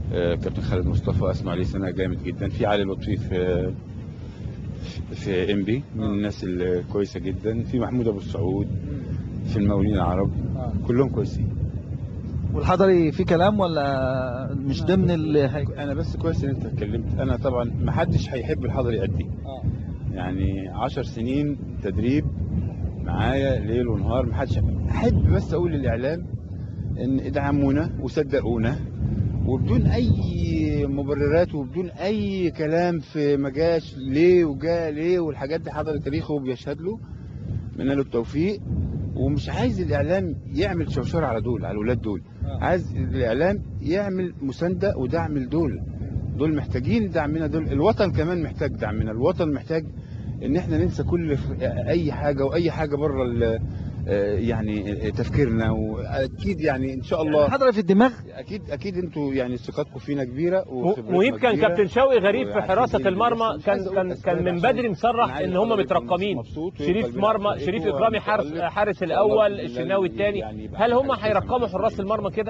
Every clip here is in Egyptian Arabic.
آه، كابتن خالد مصطفى اسمع عليه سنه جامد جدا في علي لطفي في في ام بي من آه. الناس الكويسه جدا في محمود ابو السعود في المقاولين العرب كلهم كويسين والحضري في كلام ولا مش ضمن اللي هي... انا بس كويس ان انت اتكلمت انا طبعا ما حدش هيحب الحضري قدي يعني عشر سنين تدريب معايا ليل ونهار ما حدش احب بس اقول للاعلام ان ادعمونا وصدقونا وبدون اي مبررات وبدون اي كلام في ما جاش ليه وجا ليه والحاجات دي حضر تاريخه بيشهد له من له التوفيق ومش عايز الاعلام يعمل شوشره على دول على الولاد دول عايز الاعلام يعمل مسانده ودعم لدول دول محتاجين دعمنا دول الوطن كمان محتاج دعمنا الوطن محتاج ان احنا ننسى كل ف- اي حاجه واي حاجه بره ال- آه، يعني تفكيرنا واكيد يعني ان شاء الله الحضري في الدماغ اكيد اكيد انتوا يعني ثقتكم فينا كبيره وخبرتنا مهيب كان كبيرة. كابتن شوقي غريب في وعارفين حراسه بس المرمى مش كان عايز أقول كان أسباب كان من عشان بدري أنا مصرح عايز ان هم أقول يبقى مترقمين مبسوط ويبقى شريف بيلعب مرمى فرقته شريف اكرامي حارس ومتألق. حارس إن شاء الله الاول بإذن الله الشناوي الثاني يعني يبقى هل هم حاجة هيرقموا كويسة حراس جداً. المرمى كده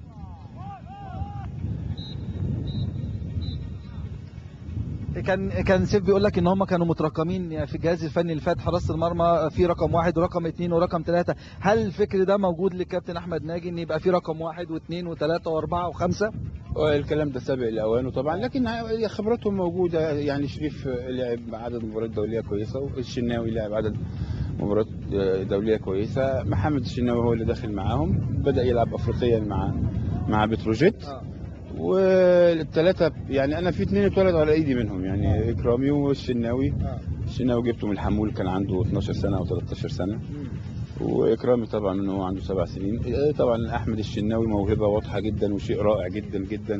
كان كان سيف بيقول لك ان هم كانوا مترقمين في الجهاز الفني اللي فات حراسه المرمى في رقم واحد ورقم اثنين ورقم ثلاثه هل الفكر ده موجود للكابتن احمد ناجي ان يبقى في رقم واحد واثنين وثلاثه واربعه وخمسه الكلام ده سابق لاوانه طبعا لكن خبراتهم موجوده يعني شريف لعب عدد مباريات دوليه كويسه والشناوي لعب عدد مباريات دوليه كويسه محمد الشناوي هو اللي داخل معاهم بدا يلعب افريقيا مع مع بتروجيت والثلاثه يعني انا في اثنين اتولدوا على ايدي منهم يعني اكرامي والشناوي الشناوي جبته من الحمول كان عنده 12 سنه او 13 سنه واكرامي طبعا انه هو عنده سبع سنين إيه طبعا احمد الشناوي موهبه واضحه جدا وشيء رائع جدا جدا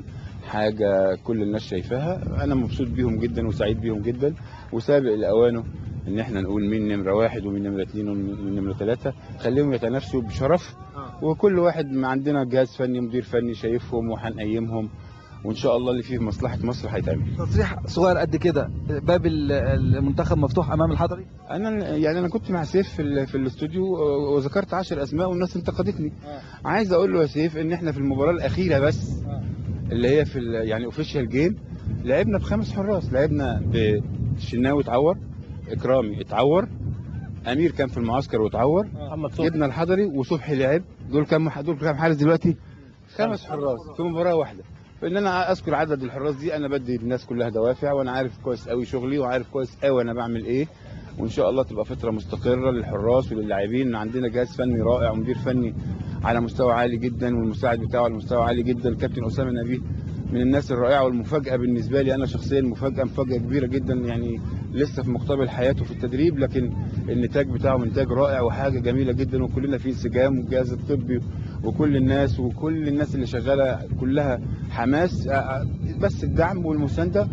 حاجه كل الناس شايفاها انا مبسوط بيهم جدا وسعيد بيهم جدا وسابق لاوانه ان احنا نقول مين نمره واحد ومين نمره اثنين ومين نمره ثلاثه خليهم يتنافسوا بشرف وكل واحد ما عندنا جهاز فني مدير فني شايفهم وهنقيمهم وان شاء الله اللي فيه مصلحه مصر هيتعمل تصريح صغير قد كده باب ال- المنتخب مفتوح امام الحضري انا يعني انا كنت مع سيف في, ال- في الاستوديو وذكرت 10 اسماء والناس انتقدتني عايز اقول له يا سيف ان احنا في المباراه الاخيره بس اللي هي في ال- يعني اوفيشال جيم لعبنا بخمس حراس لعبنا بالشناوي اتعور اكرامي اتعور امير كان في المعسكر واتعور محمد صبحي جبنا الحضري وصبحي لعب دول كام دول كام حارس دلوقتي خمس حراس في مباراه واحده فان انا اذكر عدد الحراس دي انا بدي الناس كلها دوافع وانا عارف كويس قوي شغلي وعارف كويس قوي انا بعمل ايه وان شاء الله تبقى فتره مستقره للحراس وللاعبين عندنا جهاز فني رائع ومدير فني على مستوى عالي جدا والمساعد بتاعه على مستوى عالي جدا الكابتن اسامه نبيه من الناس الرائعه والمفاجاه بالنسبه لي انا شخصيا مفاجاه مفاجاه كبيره جدا يعني لسه في مقتبل حياته في التدريب لكن النتاج بتاعه نتاج رائع وحاجه جميله جدا وكلنا في انسجام والجهاز الطبي وكل الناس وكل الناس اللي شغاله كلها حماس آه، آه، بس الدعم والمسانده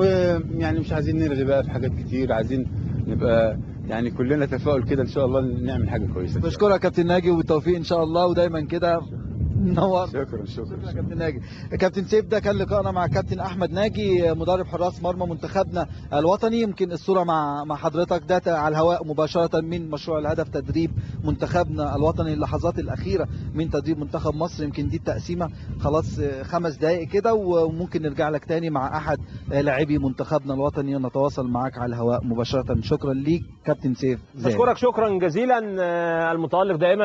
ويعني مش عايزين نرغي بقى في حاجات كتير عايزين نبقى يعني كلنا تفاؤل كده ان شاء الله نعمل حاجه كويسه بشكرك يا كابتن ناجي وبالتوفيق ان شاء الله ودايما كده منور شكرا شكرا, شكرا يا شكرا. كابتن ناجي كابتن سيف ده كان لقائنا مع كابتن احمد ناجي مدرب حراس مرمى منتخبنا الوطني يمكن الصوره مع مع حضرتك ده على الهواء مباشره من مشروع الهدف تدريب منتخبنا الوطني اللحظات الاخيره من تدريب منتخب مصر يمكن دي التقسيمه خلاص خمس دقائق كده وممكن نرجع لك تاني مع احد لاعبي منتخبنا الوطني نتواصل معاك على الهواء مباشره شكرا ليك كابتن سيف زاهد. بشكرك شكرا جزيلا آه، المتالق دائما